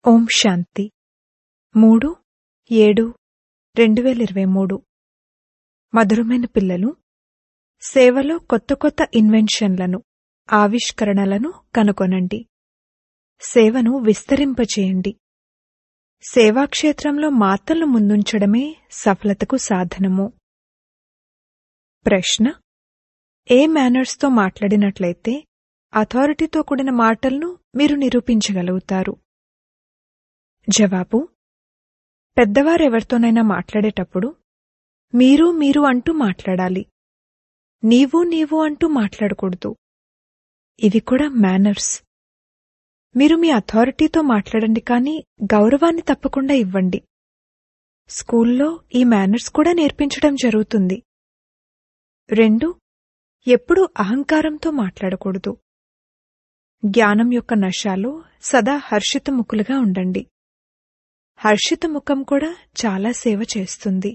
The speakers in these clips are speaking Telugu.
ఓం శాంతి మూడు ఏడు రెండు వేల ఇరవై మూడు మధురమైన పిల్లలు సేవలో కొత్త కొత్త ఇన్వెన్షన్లను ఆవిష్కరణలను కనుగొనండి సేవను విస్తరింపచేయండి సేవాక్షేత్రంలో మాతలను ముందుంచడమే సఫలతకు సాధనము ప్రశ్న ఏ మేనర్స్తో మాట్లాడినట్లయితే అథారిటీతో కూడిన మాటలను మీరు నిరూపించగలుగుతారు జవాబు పెద్దవారెవరితోనైనా మాట్లాడేటప్పుడు మీరు మీరు అంటూ మాట్లాడాలి నీవు నీవు అంటూ మాట్లాడకూడదు ఇవి కూడా మేనర్స్ మీరు మీ అథారిటీతో మాట్లాడండి కానీ గౌరవాన్ని తప్పకుండా ఇవ్వండి స్కూల్లో ఈ మేనర్స్ కూడా నేర్పించడం జరుగుతుంది రెండు ఎప్పుడూ అహంకారంతో మాట్లాడకూడదు జ్ఞానం యొక్క నశాలో సదా హర్షితముఖులుగా ఉండండి హర్షిత ముఖం కూడా చాలా సేవ చేస్తుంది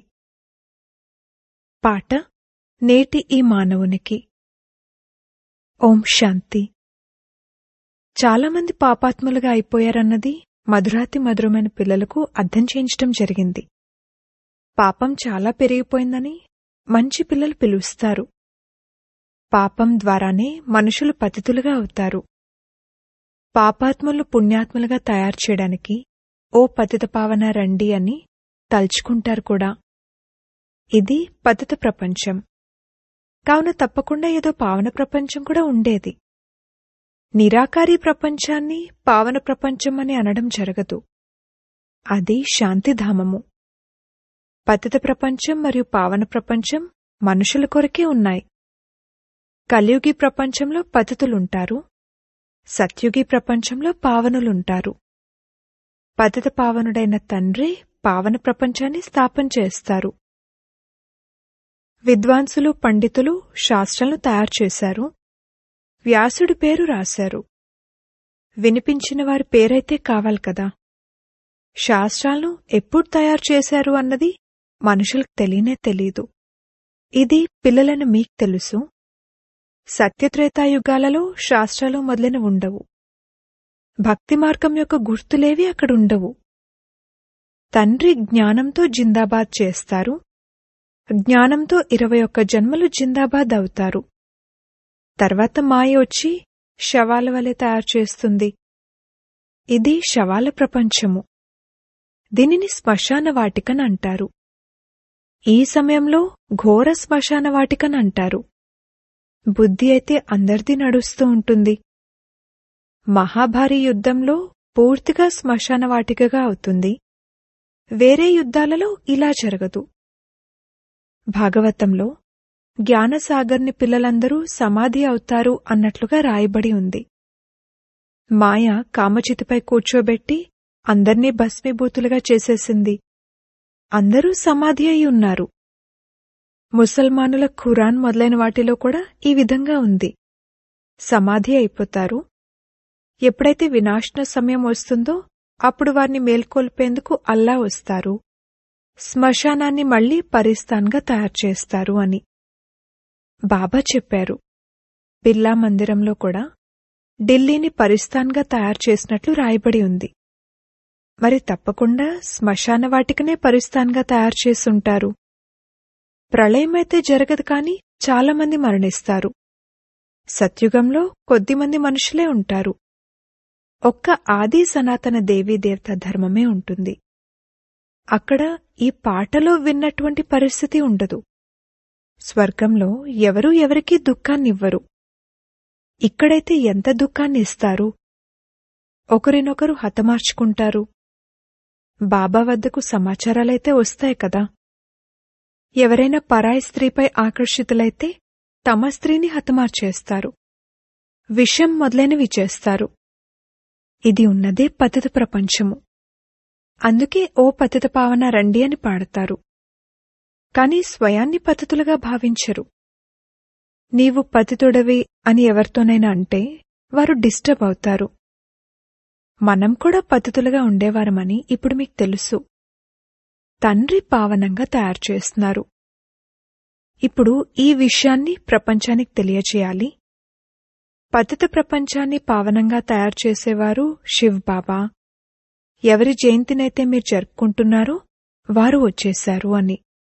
పాట నేటి ఈ మానవునికి ఓం శాంతి చాలామంది పాపాత్ములుగా అయిపోయారన్నది మధురాతి మధురమైన పిల్లలకు అర్థం చేయించటం జరిగింది పాపం చాలా పెరిగిపోయిందని మంచి పిల్లలు పిలుస్తారు పాపం ద్వారానే మనుషులు పతితులుగా అవుతారు పాపాత్ములు పుణ్యాత్ములుగా తయారు చేయడానికి ఓ పతిత పావన రండి అని తలుచుకుంటారు కూడా ఇది పతిత ప్రపంచం కావున తప్పకుండా ఏదో పావన ప్రపంచం కూడా ఉండేది నిరాకారి ప్రపంచాన్ని పావన ప్రపంచం అని అనడం జరగదు అది శాంతిధామము పతిత ప్రపంచం మరియు పావన ప్రపంచం మనుషుల కొరకే ఉన్నాయి కలియుగి ప్రపంచంలో పతితులుంటారు సత్యుగి ప్రపంచంలో పావనులుంటారు పతిత పావనుడైన తండ్రి పావన ప్రపంచాన్ని స్థాపన చేస్తారు విద్వాంసులు పండితులు శాస్త్రాలను తయారు చేశారు వ్యాసుడి పేరు రాశారు వినిపించిన వారి పేరైతే కావాలి కదా శాస్త్రాలను ఎప్పుడు తయారు చేశారు అన్నది మనుషులకు తెలియనే తెలీదు ఇది పిల్లలను మీకు తెలుసు సత్యత్రేతాయుగాలలో శాస్త్రాలు మొదలైన ఉండవు భక్తి మార్గం యొక్క గుర్తులేవి అక్కడుండవు తండ్రి జ్ఞానంతో జిందాబాద్ చేస్తారు జ్ఞానంతో ఇరవై ఒక్క జన్మలు జిందాబాద్ అవుతారు తర్వాత మాయ వచ్చి శవాల వలె తయారు చేస్తుంది ఇది శవాల ప్రపంచము దీనిని శ్మశాన వాటికన్ అంటారు ఈ సమయంలో ఘోర శ్మశాన వాటికన్ అంటారు బుద్ధి అయితే అందరిది నడుస్తూ ఉంటుంది మహాభారీ యుద్ధంలో పూర్తిగా శ్మశాన వాటికగా అవుతుంది వేరే యుద్ధాలలో ఇలా జరగదు భాగవతంలో జ్ఞానసాగర్ని పిల్లలందరూ సమాధి అవుతారు అన్నట్లుగా రాయబడి ఉంది మాయ కామచితిపై కూర్చోబెట్టి అందర్నీ భస్మీభూతులుగా చేసేసింది అందరూ సమాధి అయి ఉన్నారు ముసల్మానుల ఖురాన్ మొదలైన వాటిలో కూడా ఈ విధంగా ఉంది సమాధి అయిపోతారు ఎప్పుడైతే వినాశన సమయం వస్తుందో అప్పుడు వారిని మేల్కొల్పేందుకు అల్లా వస్తారు శ్మశానాన్ని మళ్లీ పరిస్థాన్గా తయారు చేస్తారు అని బాబా చెప్పారు బిర్లా మందిరంలో కూడా ఢిల్లీని పరిస్థాన్గా తయారు చేసినట్లు రాయబడి ఉంది మరి తప్పకుండా శ్మశాన వాటికనే పరిస్థాన్గా తయారు చేసుంటారు ప్రళయమైతే జరగదు కాని చాలామంది మరణిస్తారు సత్యుగంలో కొద్దిమంది మనుషులే ఉంటారు ఒక్క ఆది సనాతన దేవీ దేవత ధర్మమే ఉంటుంది అక్కడ ఈ పాటలో విన్నటువంటి పరిస్థితి ఉండదు స్వర్గంలో ఎవరూ ఎవరికీ దుఃఖాన్నివ్వరు ఇక్కడైతే ఎంత దుఃఖాన్ని ఇస్తారు ఒకరినొకరు హతమార్చుకుంటారు బాబా వద్దకు సమాచారాలైతే వస్తాయి కదా ఎవరైనా పరాయి స్త్రీపై ఆకర్షితులైతే తమ స్త్రీని హతమార్చేస్తారు విషం మొదలైనవి చేస్తారు ఇది ఉన్నదే పతిత ప్రపంచము అందుకే ఓ పతిత పావన రండి అని పాడతారు కాని స్వయాన్ని పతితులుగా భావించరు నీవు పతితుడవి అని ఎవరితోనైనా అంటే వారు డిస్టర్బ్ అవుతారు మనం కూడా పతితులుగా ఉండేవారమని ఇప్పుడు మీకు తెలుసు తండ్రి పావనంగా తయారు చేస్తున్నారు ఇప్పుడు ఈ విషయాన్ని ప్రపంచానికి తెలియచేయాలి పతిత ప్రపంచాన్ని పావనంగా తయారు చేసేవారు శివ్ బాబా ఎవరి జయంతినైతే మీరు జరుపుకుంటున్నారో వారు వచ్చేశారు అని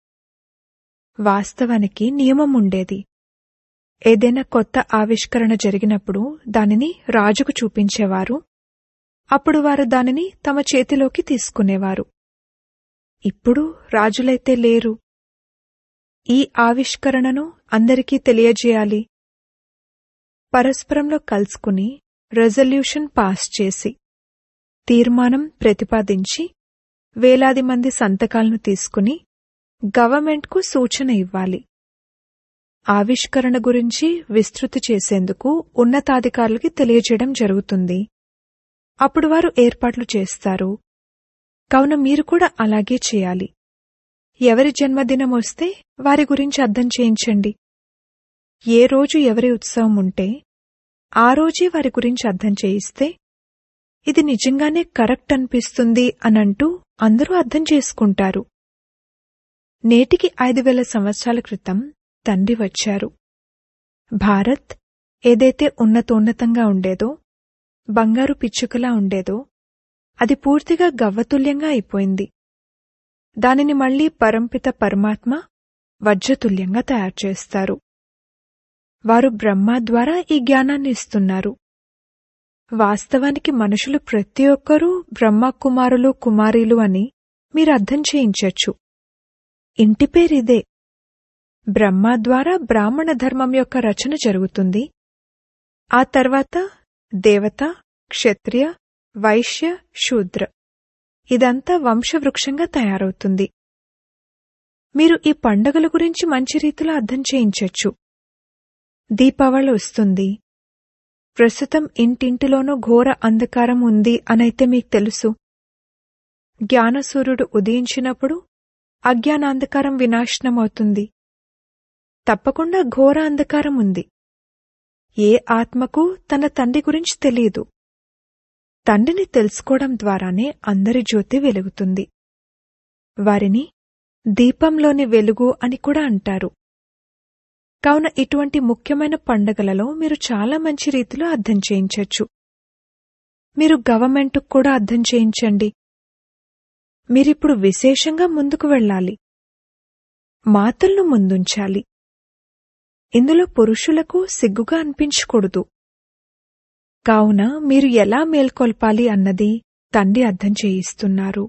వాస్తవానికి నియమం ఉండేది ఏదైనా కొత్త ఆవిష్కరణ జరిగినప్పుడు దానిని రాజుకు చూపించేవారు అప్పుడు వారు దానిని తమ చేతిలోకి తీసుకునేవారు ఇప్పుడు రాజులైతే లేరు ఈ ఆవిష్కరణను అందరికీ తెలియజేయాలి పరస్పరంలో కలుసుకుని రెజల్యూషన్ పాస్ చేసి తీర్మానం ప్రతిపాదించి వేలాది మంది సంతకాలను తీసుకుని గవర్నమెంట్కు సూచన ఇవ్వాలి ఆవిష్కరణ గురించి విస్తృతి చేసేందుకు ఉన్నతాధికారులకి తెలియజేయడం జరుగుతుంది అప్పుడు వారు ఏర్పాట్లు చేస్తారు కావున మీరు కూడా అలాగే చేయాలి ఎవరి జన్మదినం వస్తే వారి గురించి అర్థం చేయించండి ఏ రోజు ఎవరి ఉత్సవం ఉంటే ఆ రోజే వారి గురించి అర్థం చేయిస్తే ఇది నిజంగానే కరెక్ట్ అనిపిస్తుంది అనంటూ అందరూ అర్థం చేసుకుంటారు నేటికి ఐదు వేల సంవత్సరాల క్రితం తండ్రి వచ్చారు భారత్ ఏదైతే ఉన్నతోన్నతంగా ఉండేదో బంగారు పిచ్చుకలా ఉండేదో అది పూర్తిగా గవ్వతుల్యంగా అయిపోయింది దానిని మళ్లీ పరంపిత పరమాత్మ వజ్రతుల్యంగా తయారు చేస్తారు వారు బ్రహ్మ ద్వారా ఈ జ్ఞానాన్ని ఇస్తున్నారు వాస్తవానికి మనుషులు ప్రతి ఒక్కరూ బ్రహ్మ కుమారులు కుమారీలు అని మీరు అర్థం చేయించొచ్చు ఇంటి పేరిదే బ్రహ్మ ద్వారా బ్రాహ్మణ ధర్మం యొక్క రచన జరుగుతుంది ఆ తర్వాత దేవత క్షత్రియ వైశ్య శూద్ర ఇదంతా వంశవృక్షంగా తయారవుతుంది మీరు ఈ పండగల గురించి మంచి రీతిలో అర్థం చేయించొచ్చు దీపావళి వస్తుంది ప్రస్తుతం ఇంటింటిలోనూ ఘోర అంధకారం ఉంది అనైతే మీకు తెలుసు జ్ఞానసూర్యుడు ఉదయించినప్పుడు అజ్ఞానాంధకారం వినాశనమవుతుంది తప్పకుండా ఘోర అంధకారం ఉంది ఏ ఆత్మకు తన తండ్రి గురించి తెలియదు తండ్రిని తెలుసుకోవడం ద్వారానే అందరి జ్యోతి వెలుగుతుంది వారిని దీపంలోని వెలుగు అని కూడా అంటారు కావున ఇటువంటి ముఖ్యమైన పండగలలో మీరు చాలా మంచి రీతిలో అర్థం చేయించొచ్చు మీరు గవర్నమెంట్కు కూడా అర్థం చేయించండి మీరిప్పుడు విశేషంగా ముందుకు వెళ్ళాలి మాతలను ముందుంచాలి ఇందులో పురుషులకు సిగ్గుగా అనిపించకూడదు కావున మీరు ఎలా మేల్కొల్పాలి అన్నది తండ్రి అర్థం చేయిస్తున్నారు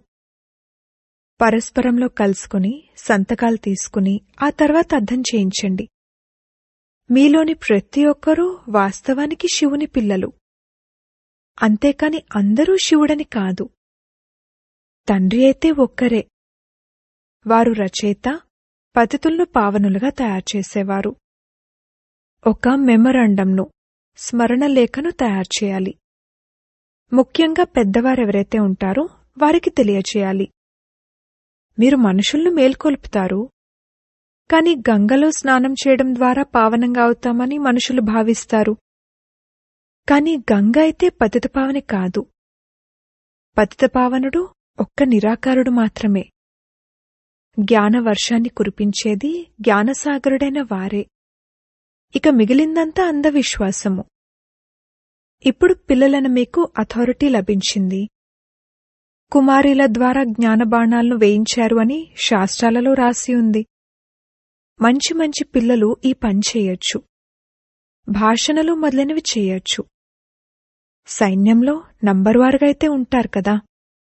పరస్పరంలో కలుసుకుని సంతకాలు తీసుకుని ఆ తర్వాత అర్థం చేయించండి మీలోని ప్రతి ఒక్కరూ వాస్తవానికి శివుని పిల్లలు అంతేకాని అందరూ శివుడని కాదు తండ్రి అయితే ఒక్కరే వారు రచయిత పతితులను పావనులుగా తయారుచేసేవారు ఒక మెమరాండంను స్మరణలేఖను తయారు చేయాలి ముఖ్యంగా పెద్దవారెవరైతే ఉంటారో వారికి తెలియచేయాలి మీరు మనుషులను మేల్కొల్పుతారు కాని గంగలో స్నానం చేయడం ద్వారా పావనంగా అవుతామని మనుషులు భావిస్తారు కాని గంగ అయితే పతితపావని కాదు పతితపావనుడు ఒక్క నిరాకారుడు మాత్రమే జ్ఞానవర్షాన్ని కురిపించేది జ్ఞానసాగరుడైన వారే ఇక మిగిలిందంతా అంధవిశ్వాసము ఇప్పుడు పిల్లలను మీకు అథారిటీ లభించింది కుమారీల ద్వారా జ్ఞానబాణాలను వేయించారు అని శాస్త్రాలలో రాసి ఉంది మంచి మంచి పిల్లలు ఈ పని చేయొచ్చు భాషణలు మొదలైనవి చేయొచ్చు సైన్యంలో నంబర్ వారుగా అయితే ఉంటారు కదా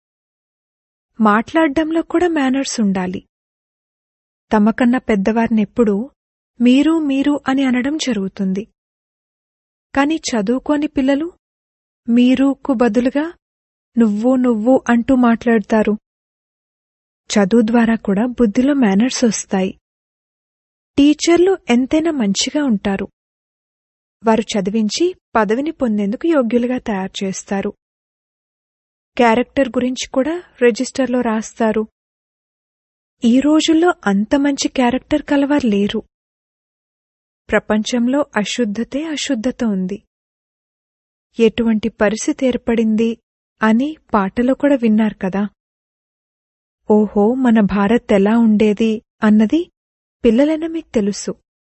మాట్లాడడంలో కూడా మేనర్స్ ఉండాలి తమకన్నా పెద్దవారినెప్పుడూ మీరు మీరు అని అనడం జరుగుతుంది కాని చదువుకోని పిల్లలు మీరుకు బదులుగా నువ్వు నువ్వు అంటూ మాట్లాడతారు చదువు ద్వారా కూడా బుద్ధిలో మేనర్స్ వస్తాయి టీచర్లు ఎంతైనా మంచిగా ఉంటారు వారు చదివించి పదవిని పొందేందుకు యోగ్యులుగా తయారు చేస్తారు క్యారెక్టర్ గురించి కూడా రిజిస్టర్లో రాస్తారు ఈ రోజుల్లో అంత మంచి క్యారెక్టర్ కలవారు లేరు ప్రపంచంలో అశుద్ధతే అశుద్ధత ఉంది ఎటువంటి పరిస్థితి ఏర్పడింది అని పాటలో కూడా విన్నారు కదా ఓహో మన భారత్ ఎలా ఉండేది అన్నది పిల్లలైన మీకు తెలుసు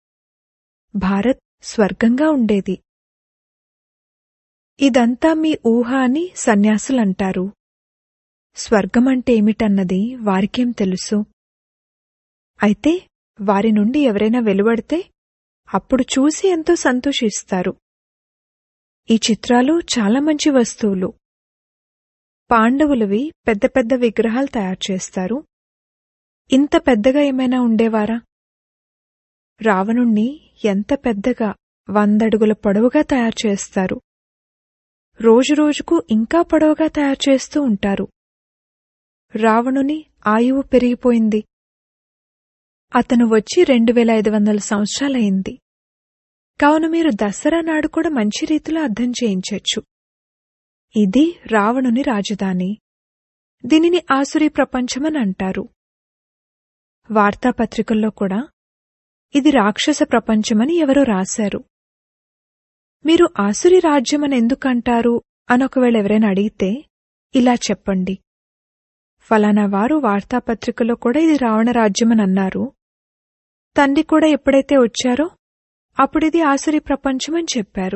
భారత్ స్వర్గంగా ఉండేది ఇదంతా మీ ఊహ అని సన్యాసులంటారు స్వర్గమంటే ఏమిటన్నది వారికేం తెలుసు అయితే వారి నుండి ఎవరైనా వెలువడితే అప్పుడు చూసి ఎంతో సంతోషిస్తారు ఈ చిత్రాలు చాలా మంచి వస్తువులు పాండవులవి పెద్ద పెద్ద విగ్రహాలు తయారు చేస్తారు ఇంత పెద్దగా ఏమైనా ఉండేవారా రావణుణ్ణి ఎంత పెద్దగా వందడుగుల పొడవుగా తయారు చేస్తారు రోజురోజుకు ఇంకా పొడవుగా తయారు చేస్తూ ఉంటారు రావణుని ఆయువు పెరిగిపోయింది అతను వచ్చి రెండు వేల ఐదు వందల సంవత్సరాలయింది కావున మీరు దసరా నాడు కూడా మంచి రీతిలో అర్థం చేయించొచ్చు ఇది రావణుని రాజధాని దీనిని ఆసురీ ప్రపంచమని అంటారు వార్తాపత్రికల్లో కూడా ఇది రాక్షస ప్రపంచమని ఎవరో రాశారు మీరు ఆసురి రాజ్యమని ఎందుకంటారు అని ఒకవేళ ఎవరైనా అడిగితే ఇలా చెప్పండి ఫలానా వారు వార్తాపత్రికలో కూడా ఇది రావణ రాజ్యమని అన్నారు తండ్రి కూడా ఎప్పుడైతే వచ్చారో అప్పుడిది ఆసురి ప్రపంచమని చెప్పారు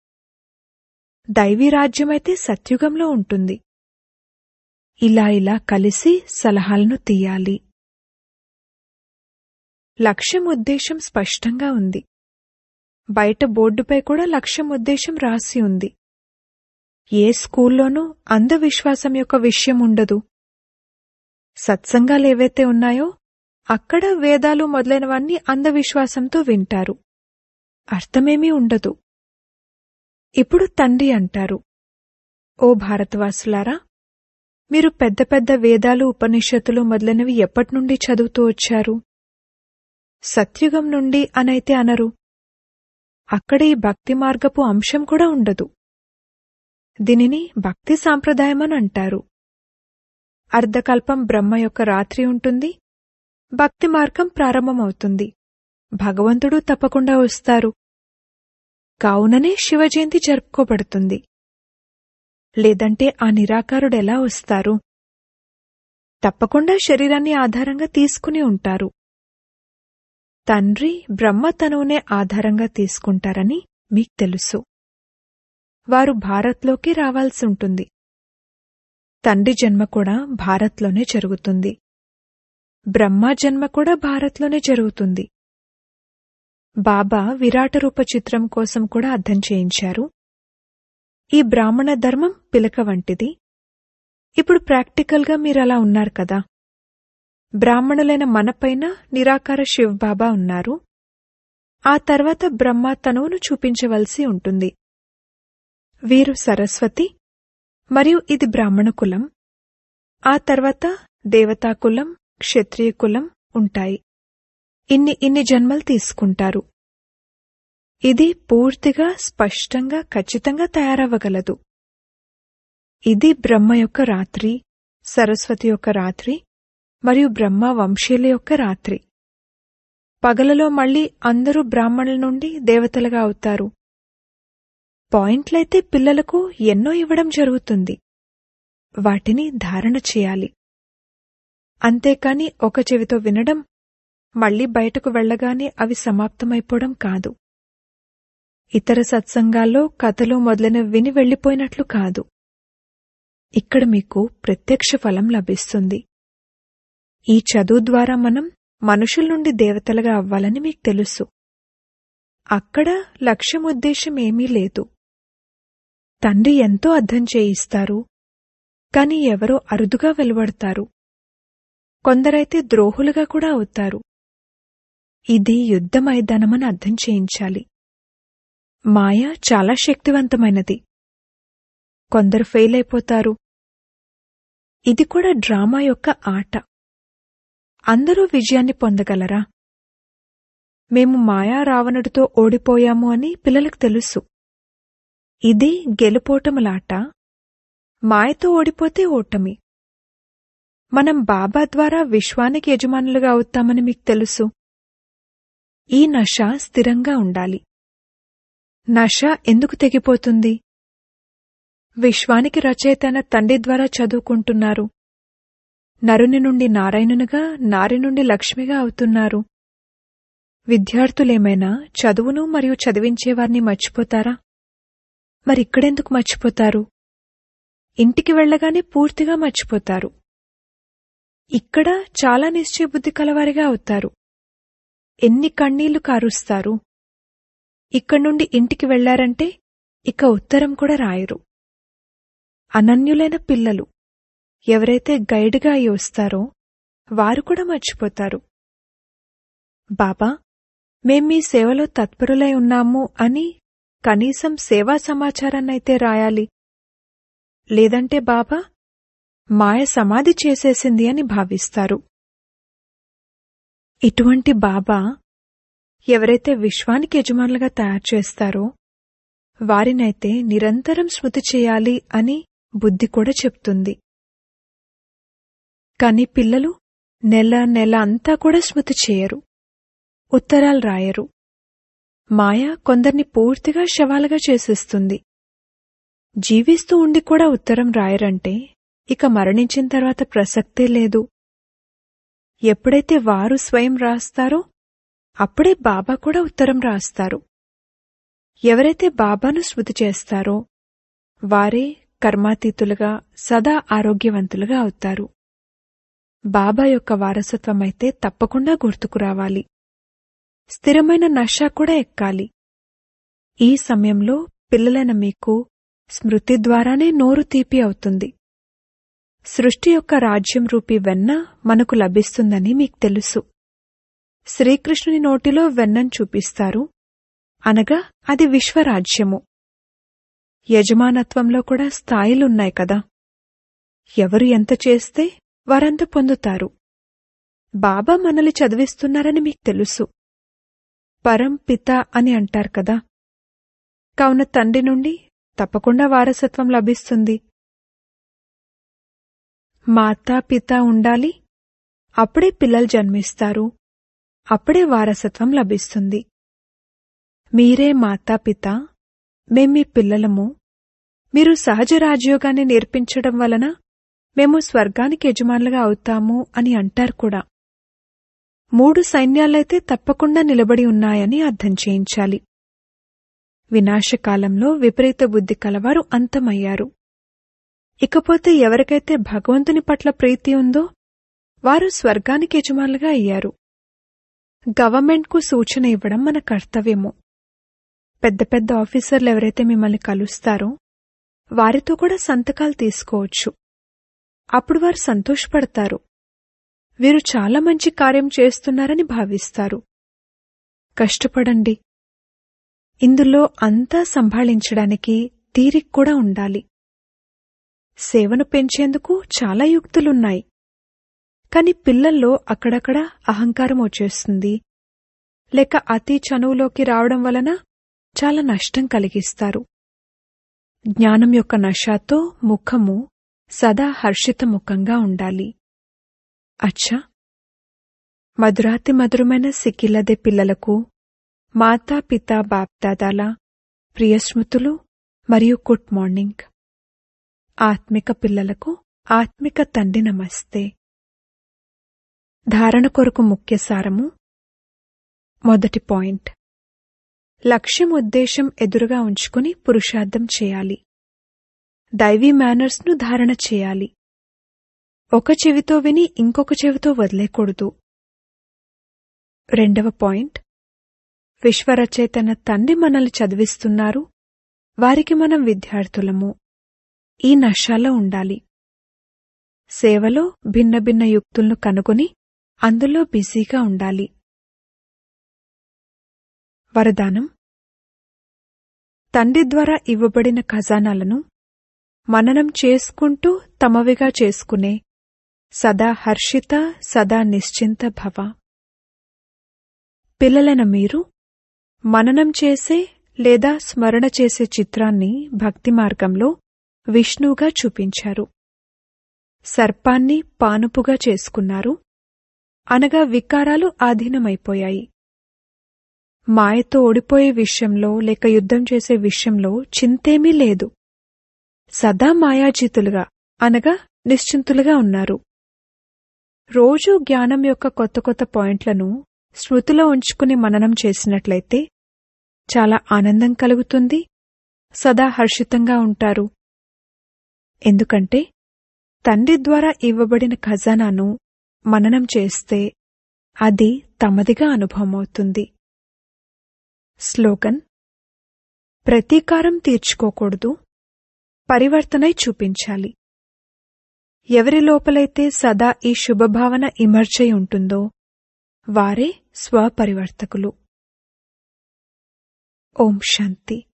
దైవీ రాజ్యమైతే సత్యుగంలో ఉంటుంది ఇలా ఇలా కలిసి సలహాలను తీయాలి లక్ష్యం ఉద్దేశం స్పష్టంగా ఉంది బయట బోర్డుపై కూడా లక్ష్యం ఉద్దేశం రాసి ఉంది ఏ స్కూల్లోనూ అంధవిశ్వాసం యొక్క విషయం ఉండదు సత్సంగాలేవైతే ఉన్నాయో అక్కడ వేదాలు మొదలైనవన్నీ అంధవిశ్వాసంతో వింటారు అర్థమేమీ ఉండదు ఇప్పుడు తండ్రి అంటారు ఓ భారతవాసులారా మీరు పెద్ద పెద్ద వేదాలు ఉపనిషత్తులు మొదలైనవి ఎప్పటినుండి చదువుతూ వచ్చారు సత్యుగం నుండి అనైతే అనరు అక్కడ ఈ భక్తి మార్గపు అంశం కూడా ఉండదు దీనిని భక్తి సాంప్రదాయమని అంటారు అర్ధకల్పం బ్రహ్మ యొక్క రాత్రి ఉంటుంది భక్తి మార్గం ప్రారంభమవుతుంది భగవంతుడు తప్పకుండా వస్తారు కావుననే శివజయంతి జరుపుకోబడుతుంది లేదంటే ఆ నిరాకారుడు ఎలా వస్తారు తప్పకుండా శరీరాన్ని ఆధారంగా తీసుకుని ఉంటారు తండ్రి బ్రహ్మ తనువునే ఆధారంగా తీసుకుంటారని మీకు తెలుసు వారు భారత్లోకి రావాల్సి ఉంటుంది తండ్రి జన్మ కూడా భారత్లోనే జరుగుతుంది బ్రహ్మ జన్మ కూడా భారత్లోనే జరుగుతుంది బాబా విరాట రూప చిత్రం కోసం కూడా అర్థం చేయించారు ఈ బ్రాహ్మణ ధర్మం పిలక వంటిది ఇప్పుడు ప్రాక్టికల్గా మీరలా ఉన్నారు కదా బ్రాహ్మణులైన మనపైన నిరాకార శివబాబా ఉన్నారు ఆ తర్వాత బ్రహ్మ తనువును చూపించవలసి ఉంటుంది వీరు సరస్వతి మరియు ఇది బ్రాహ్మణ కులం ఆ తర్వాత దేవతా కులం క్షత్రియ కులం ఉంటాయి ఇన్ని ఇన్ని జన్మలు తీసుకుంటారు ఇది పూర్తిగా స్పష్టంగా ఖచ్చితంగా తయారవ్వగలదు ఇది బ్రహ్మ యొక్క రాత్రి సరస్వతి యొక్క రాత్రి మరియు బ్రహ్మ వంశీయుల యొక్క రాత్రి పగలలో మళ్ళీ అందరూ బ్రాహ్మణుల నుండి దేవతలుగా అవుతారు పాయింట్లయితే పిల్లలకు ఎన్నో ఇవ్వడం జరుగుతుంది వాటిని ధారణ చేయాలి అంతేకాని ఒక చెవితో వినడం మళ్ళీ బయటకు వెళ్లగానే అవి సమాప్తమైపోవడం కాదు ఇతర సత్సంగాల్లో కథలు మొదలైనవి విని వెళ్లిపోయినట్లు కాదు ఇక్కడ మీకు ప్రత్యక్ష ఫలం లభిస్తుంది ఈ చదువు ద్వారా మనం మనుషుల నుండి దేవతలుగా అవ్వాలని మీకు తెలుసు అక్కడ లక్ష్యం ఉద్దేశం ఏమీ లేదు తండ్రి ఎంతో అర్థం చేయిస్తారు కాని ఎవరో అరుదుగా వెలువడతారు కొందరైతే ద్రోహులుగా కూడా అవుతారు ఇది యుద్ధ మైదానమని అర్థం చేయించాలి మాయ చాలా శక్తివంతమైనది కొందరు ఫెయిల్ అయిపోతారు ఇది కూడా డ్రామా యొక్క ఆట అందరూ విజయాన్ని పొందగలరా మేము మాయా రావణుడితో ఓడిపోయాము అని పిల్లలకు తెలుసు ఇది గెలుపోటములాట మాయతో ఓడిపోతే ఓటమి మనం బాబా ద్వారా విశ్వానికి యజమానులుగా అవుతామని మీకు తెలుసు ఈ నష స్థిరంగా ఉండాలి నష ఎందుకు తెగిపోతుంది విశ్వానికి రచయితైన తండ్రి ద్వారా చదువుకుంటున్నారు నరుని నుండి నారాయణునిగా నారి నుండి లక్ష్మిగా అవుతున్నారు విద్యార్థులేమైనా చదువును మరియు చదివించేవారిని మర్చిపోతారా మరిక్కడెందుకు మర్చిపోతారు ఇంటికి వెళ్ళగానే పూర్తిగా మర్చిపోతారు ఇక్కడ చాలా నిశ్చయబుద్ధి కలవారిగా అవుతారు ఎన్ని కన్నీళ్లు కారుస్తారు ఇక్కడి నుండి ఇంటికి వెళ్లారంటే ఇక ఉత్తరం కూడా రాయరు అనన్యులైన పిల్లలు ఎవరైతే గైడ్గా అయి వస్తారో వారు కూడా మర్చిపోతారు బాబా మేం మీ సేవలో తత్పరులై ఉన్నాము అని కనీసం సేవా సమాచారాన్నైతే రాయాలి లేదంటే బాబా మాయ సమాధి చేసేసింది అని భావిస్తారు ఇటువంటి బాబా ఎవరైతే విశ్వానికి యజమానులుగా తయారు చేస్తారో వారినైతే నిరంతరం స్మృతి చేయాలి అని బుద్ధి కూడా చెప్తుంది కాని పిల్లలు నెల నెల అంతా కూడా స్మృతి చేయరు ఉత్తరాలు రాయరు మాయ కొందరిని పూర్తిగా శవాలుగా చేసేస్తుంది జీవిస్తూ ఉండి కూడా ఉత్తరం రాయరంటే ఇక మరణించిన తర్వాత ప్రసక్తే లేదు ఎప్పుడైతే వారు స్వయం రాస్తారో అప్పుడే బాబా కూడా ఉత్తరం రాస్తారు ఎవరైతే బాబాను స్మృతి చేస్తారో వారే కర్మాతీతులుగా సదా ఆరోగ్యవంతులుగా అవుతారు బాబా యొక్క వారసత్వమైతే తప్పకుండా గుర్తుకురావాలి స్థిరమైన నష కూడా ఎక్కాలి ఈ సమయంలో పిల్లలైన మీకు స్మృతి ద్వారానే నోరు తీపి అవుతుంది సృష్టి యొక్క రాజ్యం రూపీ వెన్న మనకు లభిస్తుందని మీకు తెలుసు శ్రీకృష్ణుని నోటిలో వెన్నను చూపిస్తారు అనగా అది విశ్వరాజ్యము యజమానత్వంలో కూడా స్థాయిలున్నాయి కదా ఎవరు ఎంత చేస్తే వారంత పొందుతారు బాబా మనల్ని చదివిస్తున్నారని మీకు తెలుసు పరం పిత అని అంటారు కదా కావున తండ్రి నుండి తప్పకుండా వారసత్వం లభిస్తుంది మాతా పిత ఉండాలి అప్పుడే పిల్లలు జన్మిస్తారు అప్పుడే వారసత్వం లభిస్తుంది మీరే మాతా పిత మేం మీ పిల్లలము మీరు సహజ రాజయోగాన్ని నేర్పించడం వలన మేము స్వర్గానికి యజమానులుగా అవుతాము అని అంటారు కూడా మూడు సైన్యాలైతే తప్పకుండా నిలబడి ఉన్నాయని అర్థం చేయించాలి వినాశకాలంలో విపరీత బుద్ధి కలవారు అంతమయ్యారు ఇకపోతే ఎవరికైతే భగవంతుని పట్ల ప్రీతి ఉందో వారు స్వర్గానికి యజమానులుగా అయ్యారు గవర్నమెంట్కు సూచన ఇవ్వడం మన కర్తవ్యము పెద్ద పెద్ద ఆఫీసర్లు ఎవరైతే మిమ్మల్ని కలుస్తారో వారితో కూడా సంతకాలు తీసుకోవచ్చు అప్పుడు వారు సంతోషపడతారు వీరు చాలా మంచి కార్యం చేస్తున్నారని భావిస్తారు కష్టపడండి ఇందులో అంతా సంభాళించడానికి తీరిక్ కూడా ఉండాలి సేవను పెంచేందుకు చాలా యుక్తులున్నాయి కాని పిల్లల్లో అక్కడక్కడ అహంకారం వచ్చేస్తుంది లేక అతి చనువులోకి రావడం వలన చాలా నష్టం కలిగిస్తారు జ్ఞానం యొక్క నషాతో ముఖము సదా హర్షితముఖంగా ఉండాలి అచ్చా మధురాతి మధురమైన సిక్కిలదే పిల్లలకు మాతా పితా బాప్దాదాల ప్రియస్మృతులు మరియు గుడ్ మార్నింగ్ ఆత్మిక పిల్లలకు ఆత్మిక తండ్రి నమస్తే ధారణ కొరకు ముఖ్య సారము మొదటి పాయింట్ లక్ష్యం ఉద్దేశం ఎదురుగా ఉంచుకుని పురుషార్థం చేయాలి దైవీ మేనర్స్ను ధారణ చేయాలి ఒక చెవితో విని ఇంకొక చెవితో వదిలేకూడదు రెండవ పాయింట్ విశ్వరచయితన తండ్రి మనల్ని చదివిస్తున్నారు వారికి మనం విద్యార్థులము ఈ నషాలో ఉండాలి సేవలో భిన్న భిన్న యుక్తులను కనుగొని అందులో బిజీగా ఉండాలి వరదానం తండ్రి ద్వారా ఇవ్వబడిన ఖజానాలను మననం చేసుకుంటూ తమవిగా చేసుకునే సదా హర్షిత సదా నిశ్చింత భవ పిల్లలైన మీరు మననం చేసే లేదా స్మరణ చేసే చిత్రాన్ని భక్తి మార్గంలో విష్ణువుగా చూపించారు సర్పాన్ని పానుపుగా చేసుకున్నారు అనగా వికారాలు ఆధీనమైపోయాయి మాయతో ఓడిపోయే విషయంలో లేక యుద్ధం చేసే విషయంలో చింతేమీ లేదు సదా మాయాజీతులుగా అనగా నిశ్చింతులుగా ఉన్నారు రోజూ జ్ఞానం యొక్క కొత్త కొత్త పాయింట్లను స్మృతిలో ఉంచుకుని మననం చేసినట్లయితే చాలా ఆనందం కలుగుతుంది సదా హర్షితంగా ఉంటారు ఎందుకంటే తండ్రి ద్వారా ఇవ్వబడిన ఖజానాను మననం చేస్తే అది తమదిగా అనుభవమవుతుంది స్లోగన్ ప్రతీకారం తీర్చుకోకూడదు పరివర్తనై చూపించాలి ఎవరి లోపలైతే సదా ఈ శుభభావన ఇమర్చై ఉంటుందో వారే స్వపరివర్తకులు ఓం శాంతి